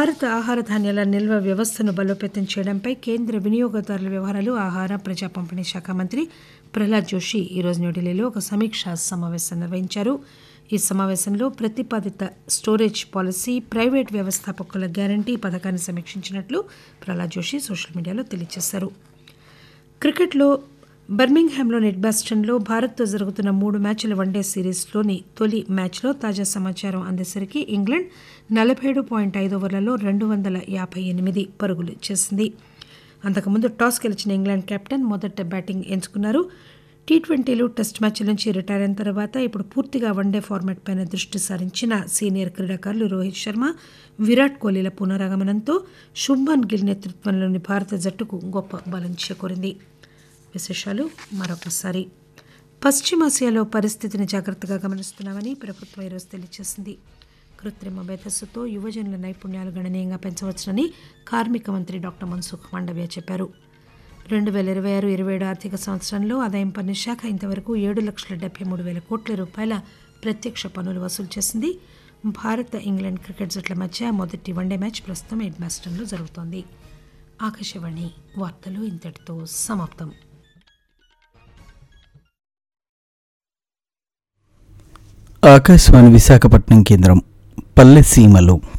భారత ఆహార ధాన్యాల నిల్వ వ్యవస్థను బలోపేతం చేయడంపై కేంద్ర వినియోగదారుల వ్యవహారాలు ఆహార ప్రజా పంపిణీ శాఖ మంత్రి ప్రహ్లాద్ జోషి ఈరోజు న్యూఢిల్లీలో ఒక సమీక్షా సమావేశం నిర్వహించారు ఈ సమావేశంలో ప్రతిపాదిత స్టోరేజ్ పాలసీ ప్రైవేట్ వ్యవస్థాపకుల గ్యారంటీ పథకాన్ని సమీక్షించినట్లు ప్రహ్లాద్ జోషి సోషల్ మీడియాలో తెలియజేశారు క్రికెట్లో బర్మింగ్హామ్లోని ఎడ్బాస్టన్లో భారత్తో జరుగుతున్న మూడు మ్యాచ్ల వన్డే సిరీస్లోని తొలి మ్యాచ్లో తాజా సమాచారం అందేసరికి ఇంగ్లాండ్ నలభై ఏడు పాయింట్ ఐదు ఓవర్లలో రెండు వందల యాభై ఎనిమిది పరుగులు చేసింది అంతకుముందు టాస్ గెలిచిన ఇంగ్లాండ్ కెప్టెన్ మొదట బ్యాటింగ్ ఎంచుకున్నారు టీ ట్వంటీలు టెస్ట్ మ్యాచ్ల నుంచి రిటైర్ అయిన తర్వాత ఇప్పుడు పూర్తిగా వన్డే ఫార్మాట్ పైన దృష్టి సారించిన సీనియర్ క్రీడాకారులు రోహిత్ శర్మ విరాట్ కోహ్లీల పునరాగమనంతో శుభ్మన్ గిల్ నేతృత్వంలోని భారత జట్టుకు గొప్ప బలం చేకూరింది విశేషాలు మరొకసారి పశ్చిమాసియాలో పరిస్థితిని జాగ్రత్తగా గమనిస్తున్నామని ప్రభుత్వం ఈరోజు తెలియజేసింది కృత్రిమ మేధస్సుతో యువజనుల నైపుణ్యాలు గణనీయంగా పెంచవచ్చునని కార్మిక మంత్రి డాక్టర్ మన్సుఖ్ మాండవ్య చెప్పారు రెండు వేల ఇరవై ఆరు ఇరవై ఏడు ఆర్థిక సంవత్సరంలో ఆదాయం పన్ను శాఖ ఇంతవరకు ఏడు లక్షల డెబ్బై మూడు వేల కోట్ల రూపాయల ప్రత్యక్ష పన్నులు వసూలు చేసింది భారత ఇంగ్లాండ్ క్రికెట్ జట్ల మధ్య మొదటి వన్డే మ్యాచ్ ప్రస్తుతం ఎడ్మాస్టన్లో జరుగుతోంది ఆకాశవాణి వార్తలు ఇంతటితో సమాప్తం ఆకాశవాణి విశాఖపట్నం కేంద్రం పల్లె సీమలు